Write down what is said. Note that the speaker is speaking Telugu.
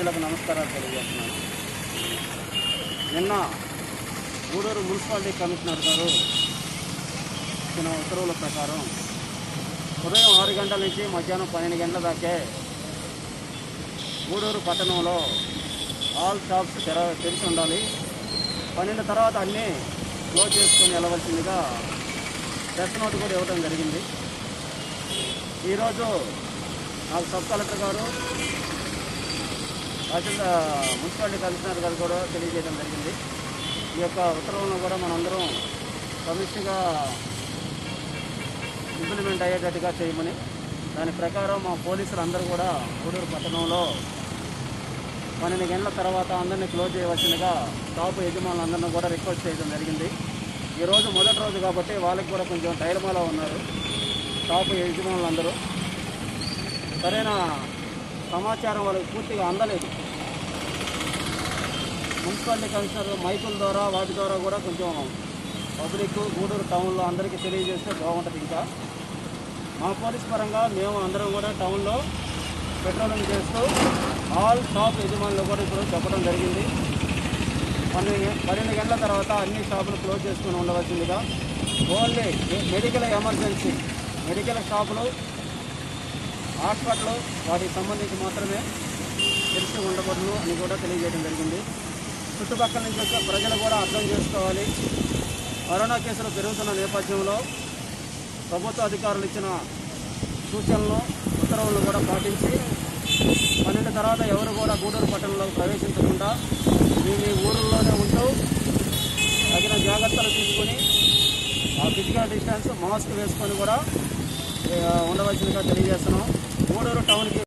ప్రజలకు నమస్కారాలు తెలియజేస్తున్నాను నిన్న గూడూరు మున్సిపాలిటీ కమిషనర్ గారు ఇచ్చిన ఉత్తర్వుల ప్రకారం ఉదయం ఆరు గంటల నుంచి మధ్యాహ్నం పన్నెండు గంటల దాకే గూడూరు పట్టణంలో ఆల్ షాప్స్ తెర తెరిచి ఉండాలి పన్నెండు తర్వాత అన్నీ క్లోజ్ చేసుకొని వెళ్ళవలసిందిగా ప్రెస్ నోట్ కూడా ఇవ్వడం జరిగింది ఈరోజు నాకు సబ్ కలెక్టర్ గారు తహసీల్దార్ మున్సిపాలిటీ కమిషనర్ గారు కూడా తెలియజేయడం జరిగింది ఈ యొక్క ఉత్తర్వులను కూడా మనందరం సమిష్టిగా ఇంప్లిమెంట్ అయ్యేటట్టుగా చేయమని దాని ప్రకారం మా పోలీసులు అందరూ కూడా గూడూరు పట్టణంలో పన్నెండు గంటల తర్వాత అందరినీ క్లోజ్ చేయవలసిందిగా షాపు యజమానులందరినీ కూడా రిక్వెస్ట్ చేయడం జరిగింది ఈరోజు మొదటి రోజు కాబట్టి వాళ్ళకి కూడా కొంచెం టైలమాలో ఉన్నారు షాపు యజమానులందరూ సరైన సమాచారం వాళ్ళకి పూర్తిగా అందలేదు మున్సిపాలిటీ కమిషనర్ మైకుల ద్వారా వాటి ద్వారా కూడా కొంచెం పబ్లిక్ గూడూరు టౌన్లో అందరికీ తెలియజేస్తే బాగుంటుంది ఇంకా మా పోలీస్ పరంగా మేము అందరం కూడా టౌన్లో పెట్రోలింగ్ చేస్తూ ఆల్ షాప్ యజమానులు కూడా ఇప్పుడు చెప్పడం జరిగింది పన్నెండు పన్నెండు గంటల తర్వాత అన్ని షాపులు క్లోజ్ చేసుకుని ఉండవలసిందిగా ఓన్లీ మెడికల్ ఎమర్జెన్సీ మెడికల్ షాపులు హాస్పిటల్ వాటికి సంబంధించి మాత్రమే తెరిచి ఉండకూడదు అని కూడా తెలియజేయడం జరిగింది చుట్టుపక్కల నుంచి వచ్చే ప్రజలు కూడా అర్థం చేసుకోవాలి కరోనా కేసులు పెరుగుతున్న నేపథ్యంలో ప్రభుత్వ అధికారులు ఇచ్చిన సూచనలు ఉత్తర్వులను కూడా పాటించి పన్నెండు తర్వాత ఎవరు కూడా గూడూరు పట్టణంలో ప్రవేశించకుండా మీ మీ ఊళ్ళలోనే ఉంటూ తగిన జాగ్రత్తలు తీసుకొని ఆ ఫిజికల్ డిస్టెన్స్ మాస్క్ వేసుకొని కూడా ఏ, ఉండవలసిందిగా తెలియజేస్తున్నాం గూడూరు టౌన్కి